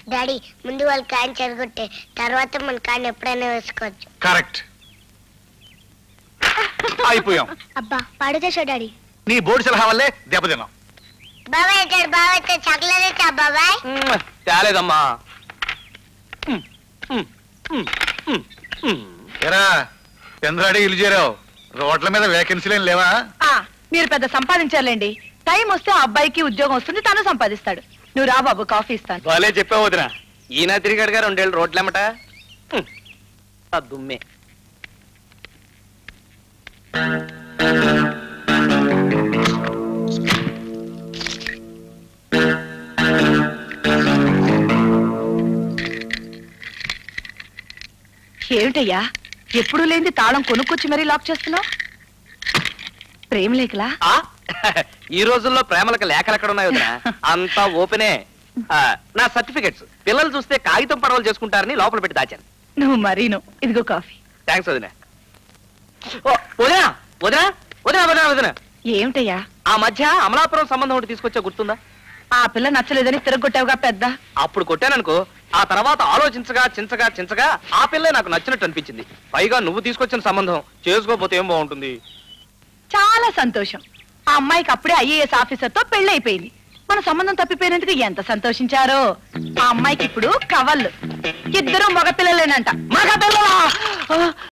Daddy ముందు వాళ్ళ కాయని చెరగొట్టే తర్వాత మన కాయని ఎప్పుడైనా వేసుకోవచ్చు కరెక్ట్ అయిపోయాం అబ్బా పాడుతా డాడీ నీ బోర్డు సలహా వల్లే దెబ్బతిన్నాం బాబాయ్ వచ్చాడు బాబాయ్ వచ్చాడు చాక్లెట్ ఇచ్చా బాబాయ్ తేలేదమ్మా ఎరా చంద్రాడి ఇల్లు చేరావు రోడ్ల మీద వేకెన్సీలు ఏం లేవా ఆ, మీరు పెద్ద సంపాదించారులేండి టైం వస్తే ఆ అబ్బాయికి ఉద్యోగం వస్తుంది తను సంపాదిస్తాడు నువ్వు రా బాబు కాఫీ ఇస్తాను భలే చెప్పావు వదిన ఈయన తిరిగాడు గారు రెండేళ్ళు రోడ్లెమ్మట హ్మ్. ఆ దుమ్మే ఏమిటయ్యా ఎప్పుడు లేని తాళం కొనుక్కొచ్చి మరీ లాక్ చేస్తున్నావు ప్రేమ లేకలా ఆ? ఈ రోజుల్లో ప్రేమలకు లేఖలు ఎక్కడ ఉన్నాయి వదిన అంతా ఓపెనే ఆ, నా సర్టిఫికెట్స్ పిల్లలు చూస్తే కాగితం పడవలు చేసుకుంటారని లోపల పెట్టి దాచాను నువ్వు మరీను ఇదిగో కాఫీ థ్యాంక్స్ వదిన ఓ, వదినా వదినా వదినా వదినా వదిన ఏమిటయ్యా ఆ మధ్య అమలాపురం సంబంధం ఒకటి తీసుకొచ్చా గుర్తుందా ఆ పిల్ల నచ్చలేదని తిరగొట్టావుగా పెద్ద అప్పుడు కొట్టాననుకో ఆ తర్వాత ఆలోచించగా చించగా చించగా ఆ పిల్లే నాకు నచ్చినట్టు అనిపించింది పైగా నువ్వు తీసుకొచ్చిన సంబంధం చేసుకోకపోతే ఏం బాగుంటుంది చాలా సంతోషం ఆ అమ్మాయికి అప్పుడే ఐఏఎస్ ఆఫీసర్ తో పెళ్లి అయిపోయింది మన సంబంధం తప్పిపోయినందుకు ఎంత సంతోషించారో ఆ అమ్మాయికి ఇప్పుడు కవళ్ళు ఇద్దరు మగ పిల్లలేనంట మగ పిల్లలా